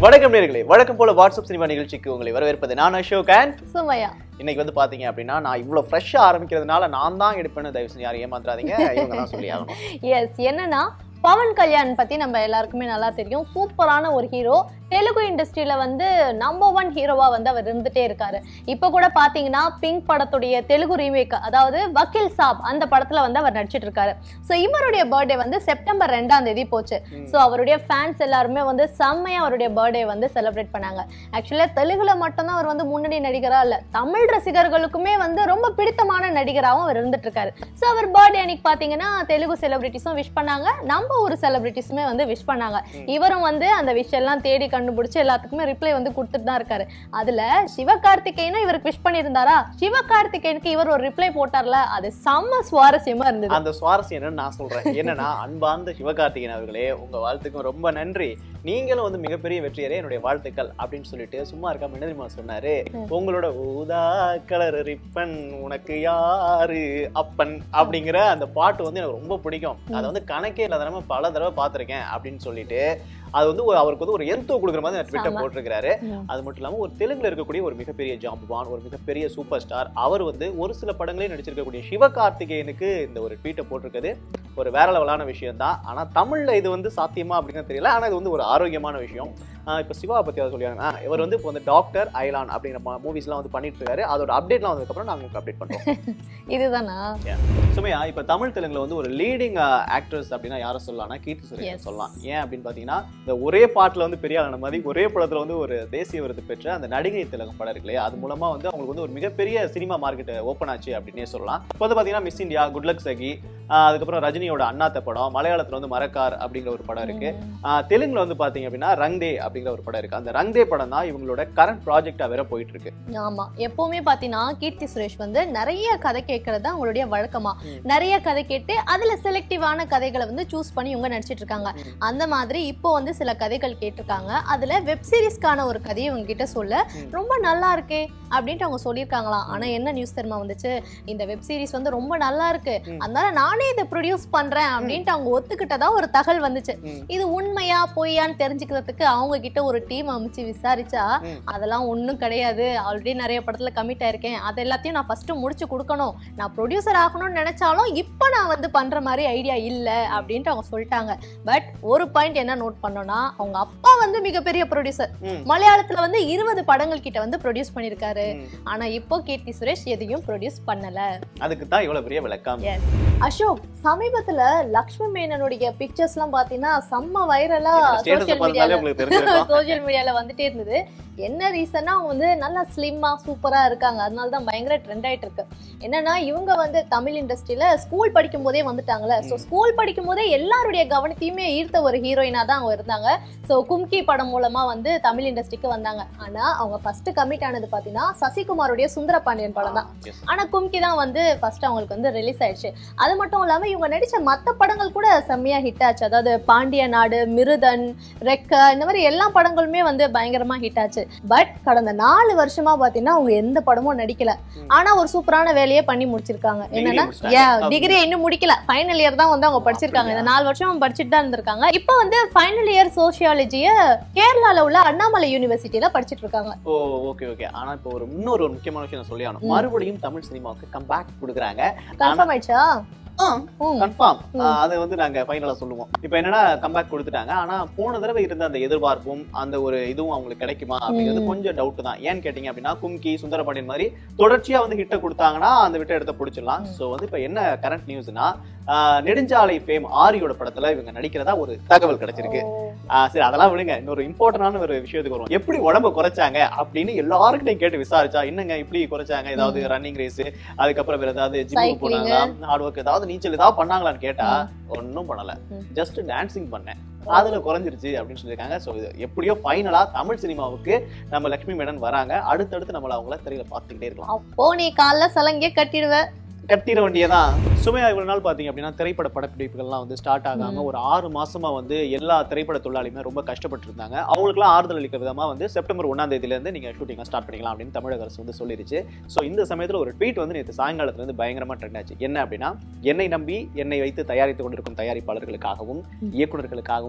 வணக்கம் நேர்களே வழக்கம் போல வாட்ஸ்அப் சினிமா நிகழ்ச்சிக்கு உங்களை வரவேற்பது நான் அசோக் அண்ட் சுமையா இன்னைக்கு வந்து பாத்தீங்க அப்படின்னா நான் இவ்வளவு ஃப்ரெஷ்ஷா ஆரம்பிக்கிறதுனால நான் தான் எடுப்பேன்னு தயவு செஞ்சு யாரும் ஏமாத்துறாதீங்க இவங்க தான் சொல்லி ஆகணும் எஸ் என்னன்னா பவன் கல்யாண் பத்தி நம்ம எல்லாருக்குமே நல்லா தெரியும் சூப்பரான ஒரு ஹீரோ தெலுங்கு இண்டஸ்ட்ரியில வந்து நம்பர் ஒன் ஹீரோவா வந்து அவர் இருந்துட்டே இருக்காரு இப்ப கூட பாத்தீங்கன்னா பிங்க் படத்துடைய தெலுங்கு ரீமேக் அதாவது வக்கீல் சாப் அந்த படத்துல வந்து அவர் நடிச்சிட்டு இருக்காரு சோ இவருடைய பர்த்டே வந்து செப்டம்பர் ரெண்டாம் தேதி போச்சு சோ அவருடைய ஃபேன்ஸ் எல்லாருமே வந்து செம்மையா அவருடைய பர்த்டே வந்து செலிப்ரேட் பண்ணாங்க ஆக்சுவலா தெலுங்குல மட்டும்தான் அவர் வந்து முன்னணி நடிகரா இல்ல தமிழ் ரசிகர்களுக்குமே வந்து ரொம்ப பிடித்தமான நடிகராகவும் அவர் இருந்துட்டு இருக்காரு சோ அவர் பர்த்டே அன்னைக்கு பாத்தீங்கன்னா தெலுங்கு செலிபிரிட்டிஸும் விஷ் பண்ணாங்க நம்ம ஒரு செலிபிரிட்டிஸுமே வந்து விஷ் பண்ணாங்க இவரும் வந்து அந்த விஷயம் எல்லாம் தேடி கண்டுபிடிச்சு எல்லாத்துக்குமே ரிப்ளை வந்து கொடுத்துட்டு தான் இருக்காரு அதுல சிவகார்த்திகேயனும் இவருக்கு விஷ் பண்ணியிருந்தாரா சிவகார்த்திகேயனுக்கு இவர் ஒரு ரிப்ளை போட்டார்ல அது செம்ம சுவாரஸ்யமா இருந்தது அந்த சுவாரஸ்யம் என்னன்னு நான் சொல்றேன் என்னன்னா அன்பார்ந்த சிவகார்த்திகேயன் அவர்களே உங்க வாழ்த்துக்கும் ரொம்ப நன்றி நீங்களும் வந்து மிகப்பெரிய வெற்றியரே என்னுடைய வாழ்த்துக்கள் அப்படின்னு சொல்லிட்டு சும்மா இருக்காம என்ன தெரியுமா சொன்னாரு உங்களோட ஊதா கலர் ரிப்பன் உனக்கு யாரு அப்பன் அப்படிங்கிற அந்த பாட்டு வந்து எனக்கு ரொம்ப பிடிக்கும் அதை வந்து கணக்கே இல்லாத தடவை பல தடவை பார்த்திருக்கேன் அப்படின்னு சொல்லிட்டு அது வந்து ஒரு- அவருக்கு வந்து ஒரு எந்தோ கொடுக்குற மாதிரி அந்த ட்விட்டர் ஆமா. போட்டிருக்காரு ம். அது மட்டும் இல்லாம ஒரு தெலுங்குல இருக்கக்கூடிய ஒரு மிகப்பெரிய ஜாம்பவான் ஒரு மிகப்பெரிய சூப்பர் ஸ்டார் அவர் வந்து ஒரு சில படங்களையும் நடிச்சிருக்கக்கூடிய சிவகார்த்திகேயனுக்கு இந்த ஒரு ட்வீட்டை போட்டிருக்கிறது ஒரு வேற லெவலான விஷயம் தான் ஆனா தமிழ்ல இது வந்து சாத்தியமா அப்படின்னு தெரியல ஆனா இது வந்து ஒரு ஆரோக்கியமான விஷயம் ஆஹ் இப்ப சிவா பத்தி அதை சொல்லியாங்க ஆஹ் இவர் வந்து இப்போ வந்து டாக்டர் ஐலான் அப்படிங்கிற மூவிஸ்லாம் வந்து பண்ணிட்டு இருக்காரு அதோட அப்டேட்லாம் வந்ததுக்கப்புறம் நாங்க உங்களுக்கு அப்டேட் பண்றோம் இதுதானா சுமையா இப்ப தமிழ் தெலுங்குல வந்து ஒரு லீடிங் ஆக்ட்ரஸ் அப்படின்னா யாரை சொல்லலாம்னா கீர்த்தி Yes. சுரேஷ் சொல்லலாம் ஏன் அப்படின்னு பாத்தீங்கன்னா இந்த ஒரே பாட்டுல வந்து பெரிய ஆளான மாதிரி ஒரே படத்துல வந்து ஒரு தேசிய விருது பெற்ற அந்த நடிகை திலகம் படம் இருக்கு இல்லையா அது மூலமா வந்து அவங்களுக்கு வந்து ஒரு மிகப்பெரிய சினிமா மார்க்கெட் ஓப்பன் ஆச்சு அப்படின்னே சொல்லலாம் இப்போ வந்து பாத்தீங்கன்னா மிஸ் இந்தியா குட் லக் சகி ஆஹ் அதுக்கப்புறம் ரஜினியோட அண்ணாத்த படம் மலையாளத்துல வந்து மரக்கார் அப்படிங்கிற ஒரு படம் இருக்கு ஆஹ் தெலுங்குல வந்து பாத்தீங்க அப்படின்னா ரங்தே அப்படிங்கிற ஒரு படம் இருக்கு அந்த ரங்தே படம் தான் இவங்களோட கரண்ட் ப்ராஜெக்டா வேற போயிட்டு இருக்கு ஆமா எப்பவுமே பாத்தீங்கன்னா கீர்த்தி சுரேஷ் வந்து நிறைய கதை கேட்கறது தான் அவங்களுடைய வழக்கமா ம். நிறைய கதை கேட்டு அதுல செலக்டிவான கதைகளை வந்து சூஸ் பண்ணி இவங்க நடிச்சிட்டு இருக்காங்க ம். அந்த மாதிரி இப்போ வந்து சில கதைகள் கேட்டிருக்காங்க அதுல வெப் சீரிஸ்க்கான ஒரு கதையை இவங்க கிட்ட சொல்ல ம். ரொம்ப நல்லா இருக்கே அப்படின்ட்டு அவங்க சொல்லியிருக்காங்களாம் ஆனா என்ன நியூஸ் தெரியுமா வந்துச்சு இந்த வெப் சீரிஸ் வந்து ரொம்ப நல்லா இருக்கு ம். அதனால நானே இதை ப்ரொடியூஸ் பண்றேன் அப்படின்ட்டு அவங்க ஒத்துக்கிட்டதா ஒரு தகவல் வந்துச்சு ம். இது உண்மையா பொய்யான்னு தெரிஞ்சுக்கிறதுக்கு அவங்க கிட்ட ஒரு டீம் அமைச்சு விசாரிச்சா ம். அதெல்லாம் ஒண்ணும் கிடையாது ஆல்ரெடி நிறைய படத்துல கமிட் ஆயிருக்கேன் அது எல்லாத்தையும் நான் ஃபர்ஸ்ட் முடிச்சு கொடுக்கணும் நான் ப்ரொடியூசர் ஆகணும்னு நினைச்சாலும் இப்போ நான் வந்து பண்ற மாதிரி ஐடியா இல்ல அப்படின்ட்டு அவங்க சொல்லிட்டாங்க பட் ஒரு பாயிண்ட் என்ன நோட் பண்ணோம்னா அவங்க அப்பா வந்து மிகப்பெரிய ப்ரொடியூசர் ம். மலையாளத்துல வந்து இருபது படங்கள் கிட்ட வந்து ப்ரொடியூஸ் பண்ணிருக்காரு ம். ஆனா இப்போ கீர்த்தி சுரேஷ் எதையும் ப்ரொடியூஸ் பண்ணல அதுக்கு தான் இவ்வளவு பெரிய விளக்கம் அசோக் சமீபத்துல லக்ஷ்மி மேனனுடைய பிக்சர்ஸ் எல்லாம் பாத்தீங்கன்னா செம்ம வைரலா ஸ்டேட்டஸ் சோஷியல் பார்த்தாலே மீடியால உங்களுக்கு தெரிஞ்சிருக்கும் சோஷியல் மீடியால வந்துட்டே இருந்தது என்ன ரீசன்னா அவங்க வந்து நல்லா ஸ்லிம்மா சூப்பரா இருக்காங்க அதனால தான் பயங்கர ட்ரெண்ட் ஆயிட்டு இருக்கு என்னன்னா இவங்க வந்து தமிழ் இண்டஸ்ட்ரியில ஸ்கூல் படிக்கும் போதே வந்துட்டாங்கல்ல ஸோ ஸ்கூல் படிக்கும் போதே எல்லாருடைய கவனத்தையுமே ஈர்த்த ஒரு ஹீரோயினா தான் அவங்க இருந்தாங்க ஸோ கும்கி படம் மூலமா வந்து தமிழ் இண்டஸ்ட்ரிக்கு வந்தாங்க ஆனா அவங்க ஃபர்ஸ்ட் கமிட் ஆனது பாத்தீங்கன்னா சசிகுமாருடைய சுந்தரபாண்டியன் படம் தான் Yes. ஆனா கும்கி தான் வந்து ஃபர்ஸ்ட் அவங்களுக்கு வந்து ரிலீஸ் ஆயிடுச்சு அது மட்டும் இல்லாம இவங்க நடிச்ச மத்த படங்கள் கூட செம்மையா ஹிட் ஆச்சு அதாவது பாண்டிய நாடு மிருதன் ரெக்க இந்த மாதிரி எல்லா படங்களுமே வந்து பயங்கரமா ஹிட் ஆச்சு பட் கடந்த நாலு வருஷமா பாத்தீங்கன்னா அவங்க எந்த படமும் நடிக்கல ம். ஆனா ஒரு சூப்பரான வேலையே பண்ணி முடிச்சிருக்காங்க Degree என்னன்னா முடிச்சிட்டாங்க. ஏ அப்படி. டிகிரி இன்னும் முடிக்கல ஃபைனல் இயர் தான் வந்து அவங்க படிச்சிருக்காங்க இந்த நாலு வருஷம் படிச்சுட்டு தான் இருந்திருக்காங்க இப்போ வந்து ஃபைனல் இயர் சோஷியாலஜிய கேரளால உள்ள அண்ணாமலை யூனிவர்சிட்டியில படிச்சிட்டு இருக்காங்க ஓ ஓகே ஓகே ஆனா இப்போ ஒரு இன்னொரு ஒரு முக்கியமான விஷயம் நான் சொல்லி ஆகணும் ம். மறுபடியும் தமிழ் சினிமாவுக்கு கம்பேக் கொடுக்குறாங்க கன்ஃபார்ம் ஆயிடுச்சா ம். கன்ஃபார்ம் ம். அது வந்து நாங்க ஃபைனலா சொல்லுவோம் இப்போ என்னன்னா கம்பேக் கொடுத்துட்டாங்க ஆனா போன தடவை இருந்த அந்த எதிர்பார்ப்பும் அந்த ஒரு இதுவும் அவங்களுக்கு கிடைக்குமா அப்படிங்கிறது ம். கொஞ்சம் டவுட் தான் ஏன்னு கேட்டீங்க அப்படின்னா கும்கி சுந்தரபாண்டியன் மாதிரி தொடர்ச்சியா வந்து ஹிட்ட கொடுத்தாங்கன்னா அந்த விட்ட எடுத்த பிடிச்சிடலாம் ம். சோ வந்து இப்போ என்ன கரண்ட் நியூஸ்னா நெடுஞ்சாலை ஃபேம் ஆரியோட படத்துல இவங்க நடிக்கிறதா ஒரு தகவல் கிடைச்சிருக்கு ஓ. ஆஹ் சரி அதெல்லாம் விடுங்க இன்னொரு இம்பார்ட்டன்டான ஒரு விஷயத்துக்கு வருவோம் எப்படி உடம்ப குறைச்சாங்க அப்படின்னு எல்லாருக்கிட்டையும் கேட்டு விசாரிச்சா என்னங்க இப்படி குறைச்சாங்க ஏதாவது ரன்னிங் ரேஸ் அதுக்கப்புறம் வேற ஏதாவது ஜிம்முக்கு Cycling. போனாங்களா ஹார்ட் ஒர்க் ஏதாவது நீச்சல் ஏதாவது பண்ணாங்களான்னு கேட்டா ஒன்றும் பண்ணல ம். ஜஸ்ட் டான்சிங் பண்ணேன் அதுல குறைஞ்சிருச்சு அப்படின்னு சொல்லியிருக்காங்க ஸோ இது எப்படியோ ஃபைனலா தமிழ் சினிமாவுக்கு நம்ம லட்சுமி மேனன் வராங்க அடுத்தடுத்து நம்மள அவங்கள திரையில பார்த்துக்கிட்டே இருக்கலாம் அப்போ நீ காலைல சலங்கே கட்டிடுவ கட்டிட வேண்டியதான் சுமையா இவ்வளவு நாள் பாத்தீங்க அப்படின்னா திரைப்பட படப்பிடிப்புகள்லாம் வந்து ஸ்டார்ட் ஆகாம ம். ஒரு ஆறு மாசமா வந்து எல்லா திரைப்பட தொழிலாளியுமே ரொம்ப கஷ்டப்பட்டு இருந்தாங்க அவங்களுக்குலாம் ஆறுதல் அளிக்கிற விதமா வந்து செப்டம்பர் ஒன்னாம் தேதியில இருந்து நீங்க ஷூட்டிங் ஸ்டார்ட் பண்ணிக்கலாம் அப்படின்னு தமிழக அரசு வந்து சொல்லிருச்சு ஸோ இந்த சமயத்துல ஒரு ட்வீட் வந்து நேற்று சாயங்காலத்துல இருந்து பயங்கரமா ட்ரெண்ட் ஆச்சு என்ன அப்படின்னா என்னை நம்பி என்னை வைத்து தயாரித்துக் கொண்டிருக்கும் தயாரிப்பாளர்களுக்காகவும் ம். இயக்குனர்களுக்காகவும்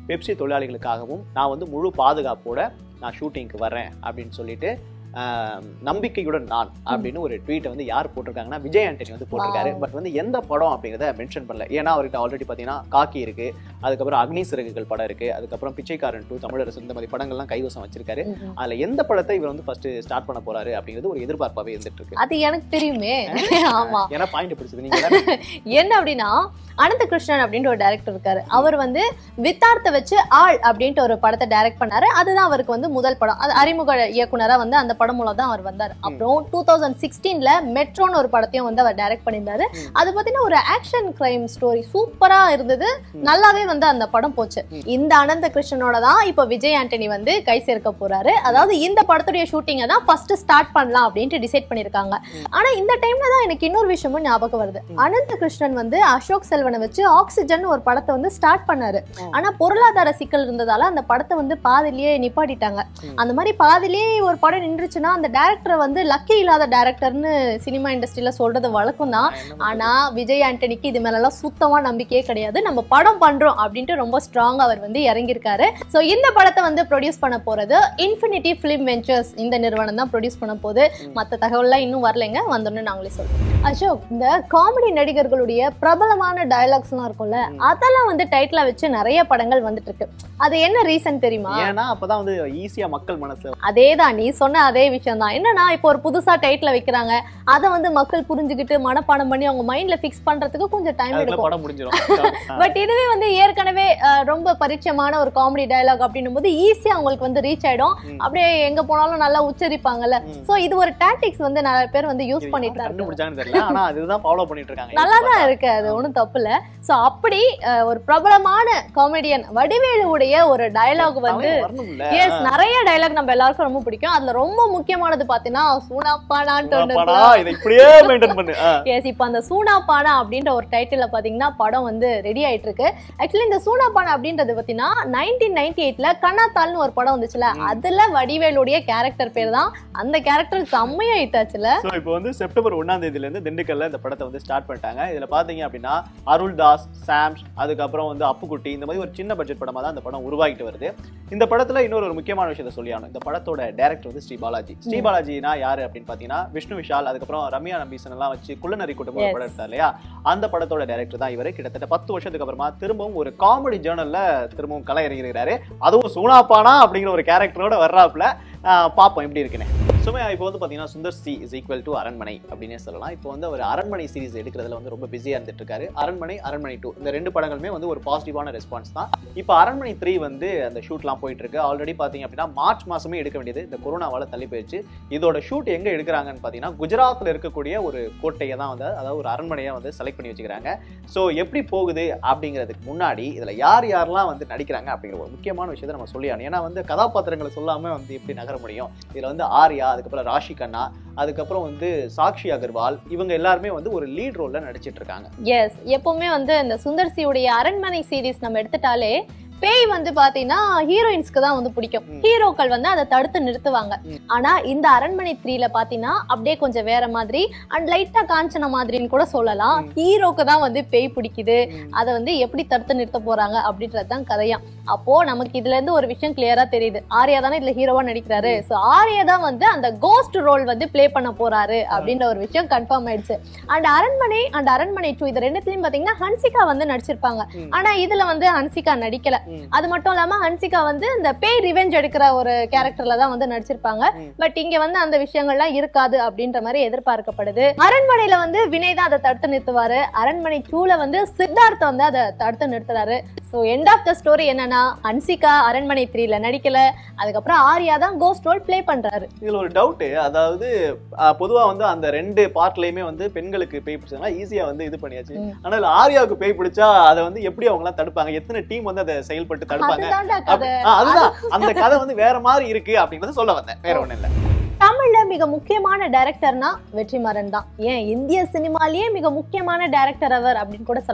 பெப்சி தொழிலாளிகளுக்காகவும் நான் வந்து முழு பாதுகாப்போட நான் ஷூட்டிங்க்கு வர்றேன் அப்படின்னு சொல்லிட்டு ஆஹ், நம்பிக்கையுடன் நான் அப்படின்னு ஒரு ட்வீட்டை வந்து யார் போட்டிருக்காங்கன்னா விஜய் ஆண்டனி வந்து போட்டிருக்காரு Wow. பட் வந்து எந்த படம் அப்படிங்கிறத மென்ஷன் பண்ணல ஏன்னா அவர்கிட்ட ஆல்ரெடி பார்த்தீங்கன்னா காக்கி இருக்கு அதுக்கப்புறம் அக்னி சிறகுகள் படம் இருக்கு அதுக்கப்புறம் பிச்சைக்காரன் டூ தமிழரசு இந்த மாதிரி படங்கள்லாம் கைவசம் வச்சிருக்காரு ம்ஹும். அதுல எந்த படத்தை இவர் வந்து ஃபர்ஸ்ட் ஸ்டார்ட் பண்ண போறாரு அப்படிங்கிறது ஒரு எதிர்பார்ப்பாவே இருந்துட்டு இருக்கு அது எனக்கு தெரியுமே ஆமா ஏன்னா பாயிண்ட் பிடிச்சது நீங்க தானே என்ன அப்படின்னா அனந்த கிருஷ்ணன் அப்படின்ற ஒரு டைரக்டர் இருக்காரு அவர் வந்து வித்தார்த்த வச்சு ஆள் அப்படின்ட்டு ஒரு படத்தை டைரக்ட் பண்ணாரு அதுதான் அவருக்கு வந்து முதல் படம் அது அறிமுக இயக்குனரா வந்து அந்த படம் மூலம் தான் அவர் வந்தார் அப்புறம் டூ தௌசண்ட் சிக்ஸ்டீன்ல மெட்ரோன்னு ஒரு படத்தையும் வந்து அவர் டைரக்ட் பண்ணியிருந்தாரு ம். அது பார்த்தீங்கன்னா ஒரு ஆக்ஷன் கிரைம் ஸ்டோரி சூப்பரா இருந்தது ம். நல்லாவே வந்து அந்த படம் போச்சு ம். இந்த அனந்த கிருஷ்ணனோட தான் இப்போ விஜய் ஆண்டனி வந்து கை சேர்க்க போறாரு அதாவது இந்த படத்துடைய ஷூட்டிங்கை தான் ஃபர்ஸ்ட் ஸ்டார்ட் பண்ணலாம் அப்படின்ட்டு டிசைட் பண்ணிருக்காங்க ம். ஆனா இந்த டைம்ல தான் எனக்கு இன்னொரு விஷயமும் ஞாபகம் வருது ம். அனந்த கிருஷ்ணன் வந்து அசோக் செல்வனை வச்சு ஆக்சிஜன் ஒரு படத்தை வந்து ஸ்டார்ட் பண்ணாரு ம். ஆனா பொருளாதார சிக்கல் இருந்ததால அந்த படத்தை வந்து பாதிலேயே நிப்பாட்டிட்டாங்க ம். அந்த மாதிரி பாதிலேயே ஒரு படம் நின்றுச்சுன்னா அந்த டேரக்டரை வந்து லக்கி இல்லாத டேரக்டர்னு சினிமா இண்டஸ்ட்ரியில சொல்றது வழக்கம் தான் நான் என்ன பண்றது? ஆனா விஜய் ஆண்டனிக்கு இது மேலலாம் சுத்தமா நம்பிக்கையே கிடையாது நம்ம படம் பண்றோம் அப்படின்ட்டு ரொம்ப ஸ்ட்ராங் அவர் வந்து இறங்கியிருக்காரு சோ இந்த படத்தை வந்து ப்ரொடியூஸ் பண்ண போறது இன்ஃபினிட்டி ஃபிலிம் வெஞ்சர்ஸ் இந்த நிறுவனம் தான் ப்ரொடியூஸ் பண்ண போகுது ம். மத்த தகவல்லாம் இன்னும் வரலைங்க வந்தோன்னு நாங்களே சொல்றோம் அசோக் இந்த காமெடி நடிகர்களுடைய பிரபலமான டயலாக்ஸ்லாம் இருக்கும்ல ம். அதெல்லாம் வந்து டைட்டிலா வச்சு நிறைய படங்கள் வந்துட்டு இருக்கு அது என்ன ரீசன் தெரியுமா ஏன்னா அப்பதான் வந்து ஈஸியா மக்கள் மனசு அதேதான் நீ சொன்ன அதே விஷயம் தான் என்னன்னா இப்போ ஒரு புதுசா டைட்டில் வைக்கிறாங்க அதை வந்து மக்கள் புரிஞ்சுக்கிட்டு மனப்பாடம் பண்ணி அவங்க மைண்ட்ல ஃபிக்ஸ் பண்றதுக்கு கொஞ்சம் டைம் அதுக்குள்ள எடுக்கும் படம் முடிஞ்சிடும் பட் இதுவே வந்து ஏற்கனவே அஹ், ரொம்ப பரிச்சயமான ஒரு காமெடி டயலாக் அப்படின்னும் போது ஈஸியா அவங்களுக்கு வந்து ரீச் ஆயிடும் ம். அப்படியே எங்க போனாலும் நல்லா உச்சரிப்பாங்கல்ல ம். சோ இது ஒரு டாக்டிக்ஸ் வந்து நிறைய பேர் வந்து யூஸ் இது பண்ணிட்டு யாரு தான் இருக்காங்க. கண்டுபிடிச்சாங்கன்னு தெரியல ஆனா அதுதான் ஃபாலோ பண்ணிட்டு இருக்காங்க நல்லா தான் இருக்கு அது ஒண்ணும் தப்பு இல்ல சோ அப்படி அஹ், ஒரு பிரபலமான காமெடியன் வடிவேலுவுடைய ஒரு டயலாக் வந்து அவன் வரணும்ல எஸ் நிறைய டயலாக் நம்ம எல்லாருக்கும் ரொம்ப பிடிக்கும் அதுல ரொம்ப முக்கியமானது பாத்தீங்கன்னா சூனாப்பானான்ட்டு ஒண்ணு அப்பாடா, இருக்குல்ல. இதை இப்படியே மெயின்டைன் பண்ணு ஆ. எஸ் இப்போ அந்த சூனாப்பானா அப்படின்ற ஒரு டைட்டில் பார்த்தீங்கன்னா படம் வந்து ரெடி ஆயிட்டு இருக்கு ஆக்சுவலி இந்த சூனாப்பானா அப்படின்றது பார்த்தீங்கன்னா நைன்டீன் நைன்டி எயிட்ல கண்ணாத்தாள்னு ஒரு படம் வந்துச்சுல ம். அதுல வடிவேலுடைய கேரக்டர் பேர் தான் அந்த கேரக்டர் செம்மையா ஆயிட்டாச்சுல So, இப்போ வந்து செப்டம்பர் ஒன்னாம் தேதியில இருந்து திண்டுக்கல்ல இந்த படத்தை வந்து ஸ்டார்ட் பண்ணிட்டாங்க இதுல பாத்தீங்க அப்படின்னா அருள்தாஸ் சாம்ஸ் அதுக்கப்புறம் வந்து அப்புக்குட்டி இந்த மாதிரி ஒரு சின்ன பட்ஜெட் படமா தான் இந்த படம் உருவாகிட்டு வருது இந்த படத்துல இன்னொரு ஒரு முக்கியமான விஷயத்த சொல்லியாகணும் இந்த படத்தோட டைரக்டர் வந்து ஸ்ரீ பாலாஜி ஸ்ரீ ம். பாலாஜினா யாரு அப்படின்னு பாத்தீங்கன்னா விஷ்ணு விஷால் அதுக்கப்புறம் ரம்யா நம்பீசன் எல்லாம் வச்சு குள்ளநரி குடும்பம் ஒரு Yes. படம் எடுத்தார் இல்லையா அந்த படத்தோட டைரக்டர் தான் இவரு கிட்டத்தட்ட பத்து வருஷத்துக்கு அப்புறமா திரும்பவும் ஒரு காமெடி ஜேர்னல்ல திரும்பவும் கலை இறங்கியிருக்கிறாரு அதுவும் சூனாப்பானா அப்படிங்கிற ஒரு கேரக்டரோட வர்றாப்புல ஆஹ் பார்ப்போம் எப்படி இருக்குன்னு சுமையா இப்போ வந்து பார்த்தீங்கன்னா Sundar C is equal to Aranmanai அப்படின்னே சொல்லலாம் இப்போ வந்து அவர் அரண்மனை சீரிஸ் எடுக்கிறதுல வந்து ரொம்ப பிஸியாக இருந்துட்டு இருக்காரு அரண்மனை அரண்மனை டூ இந்த ரெண்டு படங்களுமே வந்து ஒரு பாசிட்டிவான ரெஸ்பான்ஸ் தான் இப்போ அரண்மனை த்ரீ வந்து அந்த ஷூட்லாம் போயிட்டு இருக்கு ஆல்ரெடி பார்த்தீங்க அப்படின்னா மார்ச் மாசமே எடுக்க வேண்டியது இந்த கொரோனாவால தள்ளி போயிடுச்சு இதோட ஷூட் எங்க எடுக்கிறாங்கன்னு பார்த்தீங்கன்னா குஜராத்தில் இருக்கக்கூடிய ஒரு கோட்டையை தான் வந்து அதாவது ஒரு அரண்மனையை வந்து செலக்ட் பண்ணி வச்சுக்கிறாங்க ஸோ எப்படி போகுது அப்படிங்கிறதுக்கு முன்னாடி இதில் யார் யாரெல்லாம் வந்து நடிக்கிறாங்க அப்படிங்கிற ஒரு முக்கியமான விஷயத்தை நம்ம சொல்லி ஆகணும் ஏன்னா வந்து கதாபாத்திரங்களை சொல்லாமல் வந்து எப்படி நகர முடியும் இதில் வந்து ஆர்யா அதுக்கப்புறம் ராஷி கண்ணா அதுக்கப்புறம் வந்து சாக்ஷி அகர்வால் இவங்க எல்லாருமே வந்து ஒரு லீட் ரோல்ல நடிச்சிட்டு இருக்காங்க எஸ் எப்பவுமே வந்து இந்த சுந்தர்சியுடைய அரண்மனை சீரிஸ் நம்ம எடுத்துட்டாலே பேய் வந்து பாத்தீங்கன்னா ஹீரோயின்ஸ்க்கு தான் வந்து பிடிக்கும் ம். ஹீரோக்கள் வந்து அதை தடுத்து நிறுத்துவாங்க ம். ஆனா இந்த அரண்மனை த்ரீல பாத்தீங்கன்னா அப்படியே கொஞ்சம் வேற மாதிரி அண்ட் லைட்டா காஞ்சன மாதிரின்னு கூட சொல்லலாம் ம். ஹீரோக்கு தான் வந்து பேய் பிடிக்குது ம். அதை வந்து எப்படி தடுத்து நிறுத்த போறாங்க அப்படின்றது தான் கதையா அப்போ நமக்கு இதுல இருந்து ஒரு விஷயம் கிளியரா தெரியுது ஆர்யா தானே இதுல ஹீரோவா நடிக்கிறாரு சோ ஆர்யா தான் வந்து அந்த கோஸ்ட் ரோல் வந்து ப்ளே பண்ண போறாரு அப்படின்ற ஒரு விஷயம் கன்ஃபார்ம் ஆயிடுச்சு அண்ட் அரண்மனை அண்ட் அரண்மனை டூ இது ரெண்டுத்துலயும் பாத்தீங்கன்னா ஹன்சிகா வந்து நடிச்சிருப்பாங்க ம். ஆனா இதுல வந்து ஹன்சிகா நடிக்கல ம். அது மட்டும் இல்லாம ஹன்சிகா வந்து இந்த பேய் ரிவெஞ்ச் எடுக்கிற ஒரு கேரக்டர்ல தான் வந்து நடிச்சிருப்பாங்க ம். பட் இங்க வந்து அந்த விஷயங்கள்லாம் இருக்காது அப்படின்ற மாதிரி எதிர்பார்க்கப்படுது அரண்மனையில வந்து வினய் தான் அதை தடுத்து நிறுத்துவாரு அரண்மனை டூல வந்து சித்தார்த் வந்து அதை தடுத்து நிறுத்துறாரு so end of the story என்னன்னா ஹன்சிகா அரண்மனை த்ரீல நடிக்கல அதுக்கப்புறம் ஆர்யா தான் கோஸ்ட் ரோல் ப்ளே பண்றாரு இதுல ஒரு டவுட் அதாவது அஹ், பொதுவா வந்து அந்த ரெண்டு பார்ட்லயுமே வந்து பெண்களுக்கு பேய் பிடிச்சதுனா ஈஸியா வந்து இது பண்ணியாச்சு ம். ஆனா இதுல ஆர்யாவுக்கு பேய் பிடிச்சா அதை வந்து எப்படி அவங்க எல்லாம் தடுப்பாங்க எத்தனை டீம் வந்து அதை செயல்பட்டு தடுப்பாங்க அதுதான்டா அப்படி- கதை ஆ, அதுதான் அந்த கதை வந்து வேற மாதிரி இருக்கு அப்படிங்கறத சொல்ல வந்தேன் வேற ஒண்ணும் இல்ல தமிழ்ல மிக முக்கியமான டைரக்டர்னா வெற்றிமாறன் தான் ஏன் இந்திய சினிமாலேயே மிக முக்கியமான டைரக்டர் அவர் அப்படின்னு கூட சொல்லலாம்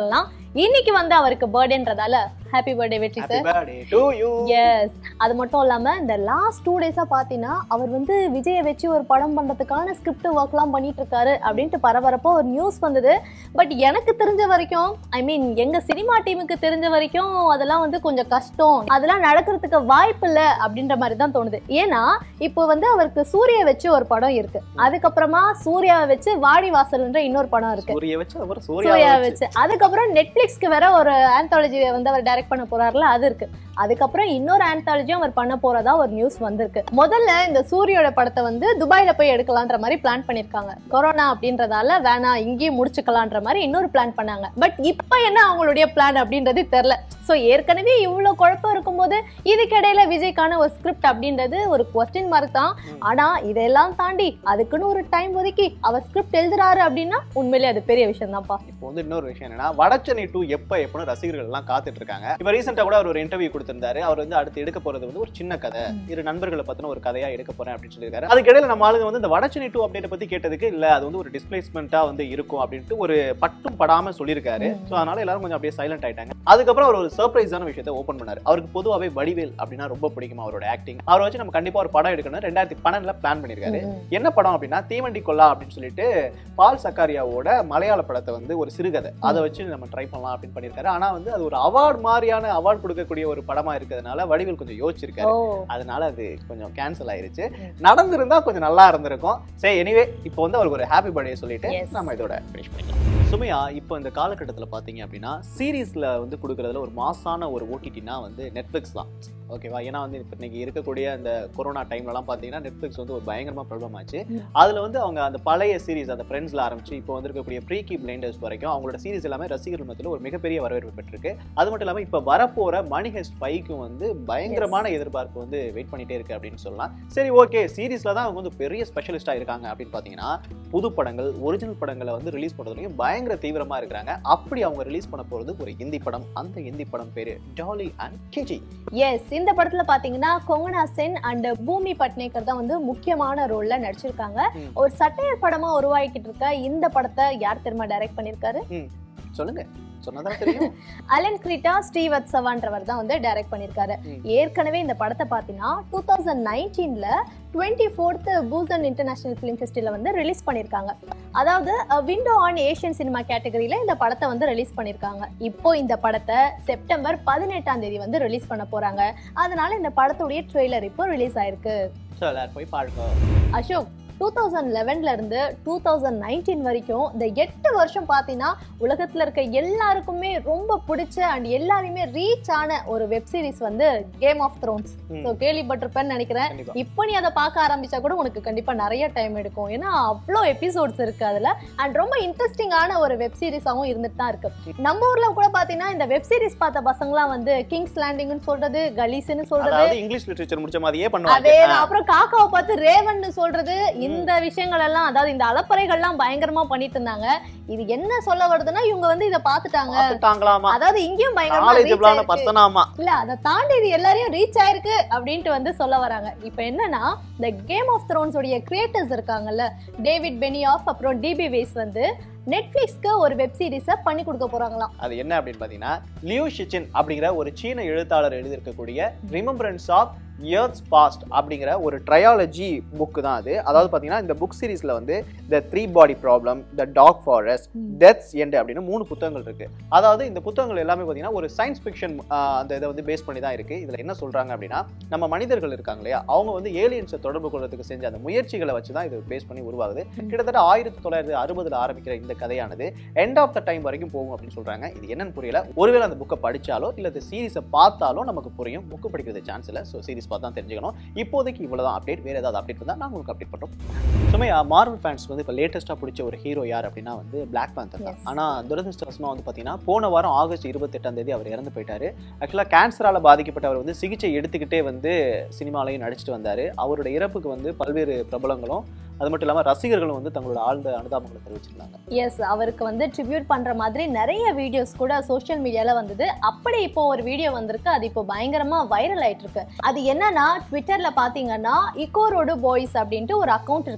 இன்னைக்கு வந்து அவருக்கு பர்த்டேன்றதால happy birthday Vetri happy sir birthday to you yes அது மட்டும் இல்லாம இந்த லாஸ்ட் டூ டேஸா பாத்தீங்கன்னா அவர் வந்து விஜயை வச்சு ஒரு படம் பண்றதுக்கான ஸ்கிரிப்ட் ஒர்க்லாம் பண்ணிட்டு இருக்காரு அப்படின்ட்டு பரபரப்பா ஒரு நியூஸ் வந்தது பட் எனக்கு தெரிஞ்ச வரைக்கும் ஐ மீன் எங்க சினிமா டீமுக்கு தெரிஞ்ச வரைக்கும் அதெல்லாம் வந்து கொஞ்சம் கஷ்டம் அதெல்லாம் நடக்கிறதுக்கு வாய்ப்பு இல்லை அப்படின்ற மாதிரி தான் தோணுது ஏன்னா இப்போ வந்து அவருக்கு சூர்யா வச்சு ஒரு படம் இருக்கு அதுக்கப்புறமா சூர்யாவை வச்சு வாடி வாசல்ன்ற இன்னொரு படம் இருக்கு சூரிய வச்சு அப்புறம் சூர்யா சூர்யா வச்சு வச்சு அதுக்கப்புறம் நெட்ஃபிளிக்ஸ்க்கு வேற ஒரு ஆந்தாலஜி வந்து அவர் டைரக்ட் பண்ண போறாருல அது இருக்கு அதுக்கப்புறம் இன்னொரு ஆந்தாலஜியும் அவர் பண்ண போறதா ஒரு நியூஸ் வந்திருக்கு முதல்ல இந்த சூரியோட படத்தை வந்து துபாயில போய் எடுக்கலான்ற மாதிரி பிளான் பண்ணிருக்காங்க கொரோனா அப்படின்றதால வேணாம் இங்கேயும் முடிச்சுக்கலான்ற மாதிரி இன்னொரு பிளான் பண்ணாங்க பட் இப்போ என்ன அவங்களுடைய பிளான் அப்படின்றது தெரியல ஸோ ஏற்கனவே இவ்வளோ குழப்பம் இருக்கும்போது இதுக்கிடையில விஜய்க்கான ஒரு ஸ்கிரிப்ட் அப்படின்றது ஒரு கொஸ்டின் மார்க் தான் ஆனா இதெல்லாம் தாண்டி அதுக்குன்னு ஒரு டைம் ஒதுக்கி அவர் ஸ்கிரிப்ட் எழுதுறாரு அப்படின்னா உண்மையிலேயே அது பெரிய விஷயம் தான்ப்பா இப்போ வந்து இன்னொரு விஷயம் என்னன்னா வடச்சென்னை டூ எப்ப எப்பன்னு ரசிகர்கள் எல்லாம் காத்துட்டு இருக்காங்க இப்ப ரீசெண்டா கூட அவர் ஒரு இன்டர்வியூ கொடுத்திருந்தாரு அவர் வந்து அடுத்து எடுக்க போறது வந்து ஒரு சின்ன கதை இரு நண்பர்களை பத்தின ஒரு கதையா எடுக்க போறேன் அப்படின்னு சொல்லியிருக்காரு அதுக்கு இடையில நம்ம ஆளுங்க வந்து இந்த வடச்சென்னை டூ அப்டேட் பத்தி கேட்டதுக்கு இல்ல அது வந்து ஒரு டிஸ்பிளேஸ்மெண்டா வந்து இருக்கும் அப்படின்ட்டு ஒரு பட்டும் படாம சொல்லியிருக்காரு சோ அதனால எல்லாரும் கொஞ்சம் அப்படியே சைலண்ட் ஆயிட்டாங்க அதுக்கப்புறம் அவர் ஒரு சர்ப்ரைஸான விஷயத்தை ஓபன் பண்ணாரு அவருக்கு பொதுவாவே வடிவேல் அப்படின்னா ரொம்ப பிடிக்கும் அவரோட ஆக்டிங் அவரை வச்சு நம்ம கண்டிப்பா ஒரு படம் எடுக்கணும் ரெண்டாயிரத்தி பன்னெண்டுல பிளான் பண்ணிருக்காரு என்ன படம் அப்படின்னா தீவண்டி கொல்லா அப்படின்னு சொல்லிட்டு பால் சக்காரியாவோட மலையாள படத்தை வந்து ஒரு சிறுகதை அதை வச்சு நம்ம ட்ரை பண்ணலாம் அப்படின்னு பண்ணியிருக்காரு ஆனா வந்து அது ஒரு அவார்ட் மாதிரியான அவார்ட் கொடுக்கக்கூடிய ஒரு படமா இருக்கிறதுனால வடிவேல் கொஞ்சம் யோசிச்சிருக்காரு ஓ அதனால அது கொஞ்சம் கேன்சல் ஆயிருச்சு நடந்திருந்தா கொஞ்சம் நல்லா இருந்திருக்கும் சரி எனிவே இப்போ வந்து அவருக்கு ஒரு ஹாப்பி பர்த்டே சொல்லிட்டு Yes. நம்ம இதோட ஃபினிஷ் பண்ணிக்கலாம் சுமையா இப்போ இந்த காலகட்டத்துல பாத்தீங்க அப்படின்னா சீரீஸ்ல வந்து கொடுக்கறதுல ஒரு மாசான ஒரு ஓடிடினா வந்து நெட்ஃபிளிக்ஸ் தான் ஓகேவா ஏன்னா வந்து இப்போ இன்னைக்கு இருக்கக்கூடிய அந்த கொரோனா டைம்லலாம் பார்த்தீங்கன்னா நெட்ஃப்ளிக்ஸ் வந்து ஒரு பயங்கரமா ப்ராப்ளம் ஆச்சு ம். அதுல வந்து அவங்க அந்த பழைய சீரிஸ் அந்த ஃப்ரெண்ட்ஸ்ல ஆரம்பிச்சு இப்போ வந்திருக்கக்கூடிய ப்ரீகி பிளைண்டர்ஸ் வரைக்கும் அவங்களோட சீரிஸ் எல்லாமே ரசிகர்கள் மத்தியில் ஒரு மிகப்பெரிய வரவேற்பு பெற்றிருக்கு அது மட்டும் இல்லாம இப்போ வரப்போற மணி ஹெஸ்ட் ஃபைவ்க்கும் வந்து பயங்கரமான எதிர்பார்ப்பு வந்து வெயிட் பண்ணிட்டே இருக்கு அப்படின்னு சொல்லலாம் சரி ஓகே சீரிஸ்ல தான் அவங்க வந்து பெரிய ஸ்பெஷலிஸ்டா இருக்காங்க அப்படின்னு பாத்தீங்கன்னா புது படங்கள் ஒரிஜினல் படங்களை வந்து ரிலீஸ் பண்றதுலயும் பயங்கர தீவிரமா இருக்கிறாங்க அப்படி அவங்க ரிலீஸ் பண்ண போறது ஒரு ஹிந்தி படம் அந்த ஹிந்தி படம் பேரு டாலி அண்ட் கிஜி எஸ் இந்த படத்துல பாத்தீங்கன்னா கொங்கனா சென் அண்ட் பூமி பட்னேக்கர் தான் வந்து முக்கியமான ரோல்ல நடிச்சிருக்காங்க ம். ஒரு சட்டையர் படமா உருவாக்கிட்டு இருக்க இந்த படத்தை யார் தெரியுமா டைரக்ட் பண்ணிருக்காரு சொல்லுங்க சொன்னதான் தெரியும் அலன் கிரீட்டா ஸ்ரீவத்சவான்றவர் தான் வந்து டைரக்ட் பண்ணிருக்காரு ம். ஏற்கனவே இந்த படத்தை பார்த்தீங்கன்னா டூ தௌசண்ட் நைன்டீன்ல twenty fourth Busan international film festival வந்து ரிலீஸ் பண்ணியிருக்காங்க அதாவது விண்டோ ஆன் ஏஷியன் சினிமா கேட்டகரியில இந்த படத்தை வந்து ரிலீஸ் பண்ணியிருக்காங்க இப்போ இந்த படத்தை செப்டம்பர் பதினெட்டாம் தேதி வந்து ரிலீஸ் பண்ண போறாங்க அதனால இந்த படத்துடைய ட்ரெய்லர் இப்போ ரிலீஸ் ஆயிருக்கு ஸோ எல்லாரும் போய் பாருங்க அசோக் டூ தௌசண்ட் லெவன்ல இருந்து டூ தௌசண்ட் நைன்டீன் வரைக்கும் இந்த எட்டு வருஷம் பார்த்தீங்கன்னா உலகத்துல இருக்க எல்லாருக்குமே ரொம்ப பிடிச்ச அண்ட் எல்லாரையுமே ரீச் ஆன ஒரு வெப் சீரிஸ் வந்து கேம் ஆஃப் த்ரோன்ஸ் ம். ஸோ கேள்விப்பட்டிருப்பேன்னு நினைக்கிறேன் கண்டிப்பா இப்போ நீ அதை பார்க்க ஆரம்பிச்சா கூட உனக்கு கண்டிப்பா நிறைய டைம் எடுக்கும் ஏன்னா அவ்வளோ எபிசோட்ஸ் இருக்கு அதுல அண்ட் ரொம்ப இன்ட்ரெஸ்டிங்கான ஒரு வெப் சீரிஸாகவும் இருந்துட்டு தான் இருக்கு நம்ம ஊர்ல கூட பாத்தீங்கன்னா இந்த வெப் சீரிஸ் பார்த்த பசங்களாம் வந்து கிங்ஸ் லேண்டிங்னு சொல்றது கலீஸ்னு சொல்றது அதாவது இங்கிலீஷ் லிட்டரேச்சர் முடிச்ச மாதிரியே அதே பண்ணுவாங்க அப்புறம் காக்காவை பார்த்து ரேவன்னு சொல்றது இந்த விஷயங்கள் எல்லாம் அதாவது இந்த அலப்பறைகள்லாம் பயங்கரமா பண்ணிட்டு இருந்தாங்க இது என்ன சொல்ல வருதுன்னா இவங்க வந்து இத பாத்துட்டாங்க பார்த்துட்டாங்களாமா அதாவது இங்கேயும் பயங்கரமா reach நாலேஜபிளான ஆயிருக்கு. பர்சனாமா இல்ல அதை தாண்டி இது எல்லாரையும் ரீச் ஆயிருக்கு அப்படின்ட்டு வந்து சொல்ல வராங்க இப்போ என்னன்னா இந்த கேம் ஆஃப் த்ரோன்ஸ் உடைய கிரியேட்டர்ஸ் இருக்காங்கல்ல டேவிட் பெனியாஃப் அப்புறம் டிபி வேஸ் வந்து நெட்ஃபிளிக்ஸ்க்கு ஒரு வெப் சீரிஸை பண்ணி கொடுக்க போறாங்களாம் அது என்ன அப்படின்னு பாத்தீங்கன்னா லியூ ஷிச்சின் அப்படிங்கிற ஒரு சீன எழுத்தாளர் எழுதியிருக்கக்கூடிய ரிமெம்பரன்ஸ் ஆஃப் இயர்ஸ் பாஸ்ட் அப்படிங்கிற ஒரு ட்ரையாலஜி புக் தான் அது அதாவது பாத்தீங்கன்னா இந்த புக் சீரிஸ்ல வந்து the Three Body Problem the Dark Forest ம். டெத்ஸ் எண்ட் அப்படின்னு மூணு புத்தகங்கள் இருக்கு அதாவது இந்த புத்தகங்கள் எல்லாமே பாத்தீங்கன்னா ஒரு சயின்ஸ் ஃபிக்ஷன் அந்த இதை வந்து பேஸ் பண்ணி தான் இருக்கு இதுல என்ன சொல்றாங்க அப்படின்னா நம்ம மனிதர்கள் இருக்காங்க இல்லையா அவங்க வந்து ஏலியன்ஸை தொடர்பு கொள்றதுக்கு செஞ்ச அந்த முயற்சிகளை வச்சு தான் இது பேஸ் பண்ணி உருவாகுது கிட்டத்தட்ட ஆயிரத்தி தொள்ளாயிரத்தி அறுபதுல ஆரம்பிக்கிற இந்த கதையானது எண்ட் ஆஃப் த டைம் வரைக்கும் போகும் அப்படின்னு சொல்றாங்க இது என்னன்னு புரியல ஒருவேளை அந்த புக்கை படிச்சாலோ இல்ல இந்த சீரிஸை பார்த்தாலோ நமக்கு புரியும் புக்கு படிக்கிறது சான்ஸ் இல்ல ஸோ சீரிஸ் பார்த்தா தெரிஞ்சுக்கணும் இப்போதைக்கு இவ்வளவுதான் அப்டேட் வேற ஏதாவது அப்டேட் இருந்தா நான் உங்களுக்கு அப்டேட் பண்றோம் சுமையா மார்வல் ஃபேன்ஸ் வந்து இப்போ லேட்டஸ்டா பிடிச்ச ஒரு ஹீரோ யார் அப்படின்னா வந்து பிளாக் பேந்தர் தான் Yes. ஆனா துரதிருஷ்டவசமா வந்து பாத்தீங்கன்னா போன வாரம் ஆகஸ்ட் இருபத்தெட்டாம் தேதி அவர் இறந்து போயிட்டாரு ஆக்சுவலா கேன்சரால பாதிக்கப்பட்டவர் வந்து சிகிச்சை எடுத்துக்கிட்டே வந்து சினிமாலையும் நடிச்சிட்டு வந்தாரு அவரோட இறப்புக்கு வந்து பல்வேறு பிரபலங்களும் அது மட்டும் இல்லாம ரசிகர்களும் வந்து தங்களோட ஆழ்ந்த அனுதாபங்களை தெரிவிச்சிருந்தாங்க எஸ் அவருக்கு வந்து ட்ரிபியூட் பண்ற மாதிரி நிறைய வீடியோஸ் கூட சோஷியல் மீடியால வந்தது அப்படி இப்போ ஒரு வீடியோ வந்திருக்கு அது இப்போ பயங்கரமா வைரல் ஆயிட்டு இருக்கு அது என்னன்னா ட்விட்டர்ல பாத்தீங்கன்னா இக்கோரோடு பாய்ஸ் அப்படின்ட்டு ஒரு அக்கவுண்ட் இருக்கு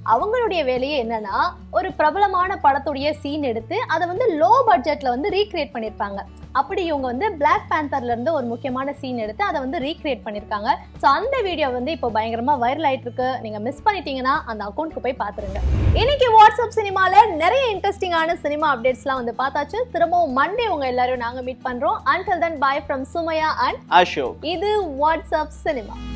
அவங்களுடைய வேலையே என்னன்னா ஒரு பிரபலமான படத்துடைய சீன் எடுத்து அதை வந்து லோ பட்ஜெட்ல வந்து ரீக்ரியேட் பண்ணிருப்பாங்க அப்படி இவங்க வந்து பிளாக் பேந்தர்ல இருந்து ஒரு முக்கியமான சீன் எடுத்து அதை வந்து ரீக்ரியேட் பண்ணிருக்காங்க ஸோ அந்த வீடியோ வந்து இப்போ பயங்கரமா வைரல் ஆயிட்டு இருக்கு நீங்க மிஸ் பண்ணிட்டீங்கன்னா அந்த அக்கௌண்ட்க்கு போய் பாத்துருங்க இன்னைக்கு வாட்ஸ்அப் சினிமால நிறைய இன்ட்ரெஸ்டிங்கான சினிமா அப்டேட்ஸ்லாம் வந்து பார்த்தாச்சு திரும்பவும் மண்டே உங்க எல்லாரும் நாங்க மீட் பண்றோம் until then bye from Sumaiya and Ashok இது வாட்ஸ்அப் சினிமா